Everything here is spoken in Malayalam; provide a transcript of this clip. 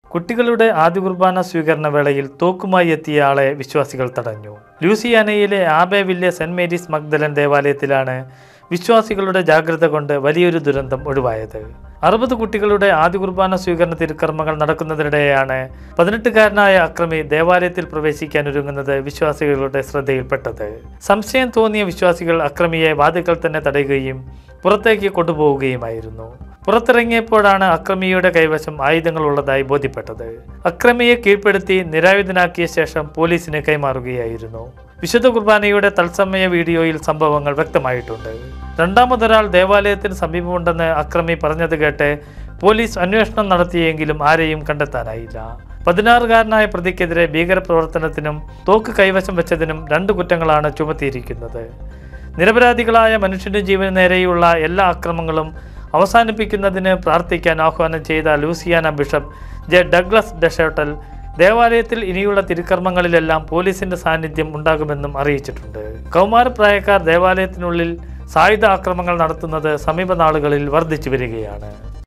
കുട്ടികളുടെ ആദ്യ കുർബാന സ്വീകരണ വേളയിൽ തോക്കുമായി എത്തിയ ആളെ വിശ്വാസികൾ തടഞ്ഞു ലൂസിയാനയിലെ ആബേവില്ലെ സെന്റ് മേരീസ് മഗ്ദലൻ ദേവാലയത്തിലാണ് വിശ്വാസികളുടെ ജാഗ്രത കൊണ്ട് വലിയൊരു ദുരന്തം ഒഴിവായത് അറുപത് കുട്ടികളുടെ ആദ്യ കുർബാന സ്വീകരണ തിരുക്കർമ്മങ്ങൾ നടക്കുന്നതിനിടെയാണ് പതിനെട്ടുകാരനായ അക്രമി ദേവാലയത്തിൽ പ്രവേശിക്കാൻ ഒരുങ്ങുന്നത് വിശ്വാസികളുടെ ശ്രദ്ധയിൽപ്പെട്ടത് സംശയം തോന്നിയ വിശ്വാസികൾ അക്രമിയെ വാതിൽക്കൽ തന്നെ തടയുകയും പുറത്തേക്ക് കൊണ്ടുപോവുകയുമായിരുന്നു പുറത്തിറങ്ങിയപ്പോഴാണ് അക്രമിയുടെ കൈവശം ആയുധങ്ങൾ ഉള്ളതായി ബോധ്യപ്പെട്ടത് അക്രമിയെ കീഴ്പ്പെടുത്തി നിരായുധനാക്കിയ ശേഷം പോലീസിന് കൈമാറുകയായിരുന്നു വിശുദ്ധ കുർബാനയുടെ തത്സമയ വീഡിയോയിൽ സംഭവങ്ങൾ വ്യക്തമായിട്ടുണ്ട് രണ്ടാമതൊരാൾ ദേവാലയത്തിന് സമീപമുണ്ടെന്ന് അക്രമി പറഞ്ഞത് കേട്ട് പോലീസ് അന്വേഷണം നടത്തിയെങ്കിലും ആരെയും കണ്ടെത്താനായില്ല പതിനാറുകാരനായ പ്രതിക്കെതിരെ ഭീകരപ്രവർത്തനത്തിനും തോക്ക് കൈവശം വെച്ചതിനും രണ്ട് കുറ്റങ്ങളാണ് ചുമത്തിയിരിക്കുന്നത് നിരപരാധികളായ മനുഷ്യന്റെ ജീവന് നേരെയുള്ള എല്ലാ അക്രമങ്ങളും അവസാനിപ്പിക്കുന്നതിന് പ്രാർത്ഥിക്കാൻ ആഹ്വാനം ചെയ്ത Louisiana bishop J Douglas Deshotel ദേവാലയത്തിൽ ഇനിയുള്ള തിരുക്കർമ്മങ്ങളിലെല്ലാം പോലീസിന്റെ സാന്നിധ്യം ഉണ്ടാകുമെന്നും അറിയിച്ചിട്ടുണ്ട് കൗമാരപ്രായക്കാർ ദേവാലയത്തിനുള്ളിൽ സായുധ ആക്രമങ്ങൾ നടത്തുന്നത് സമീപ നാളുകളിൽ വർദ്ധിച്ചു വരികയാണ്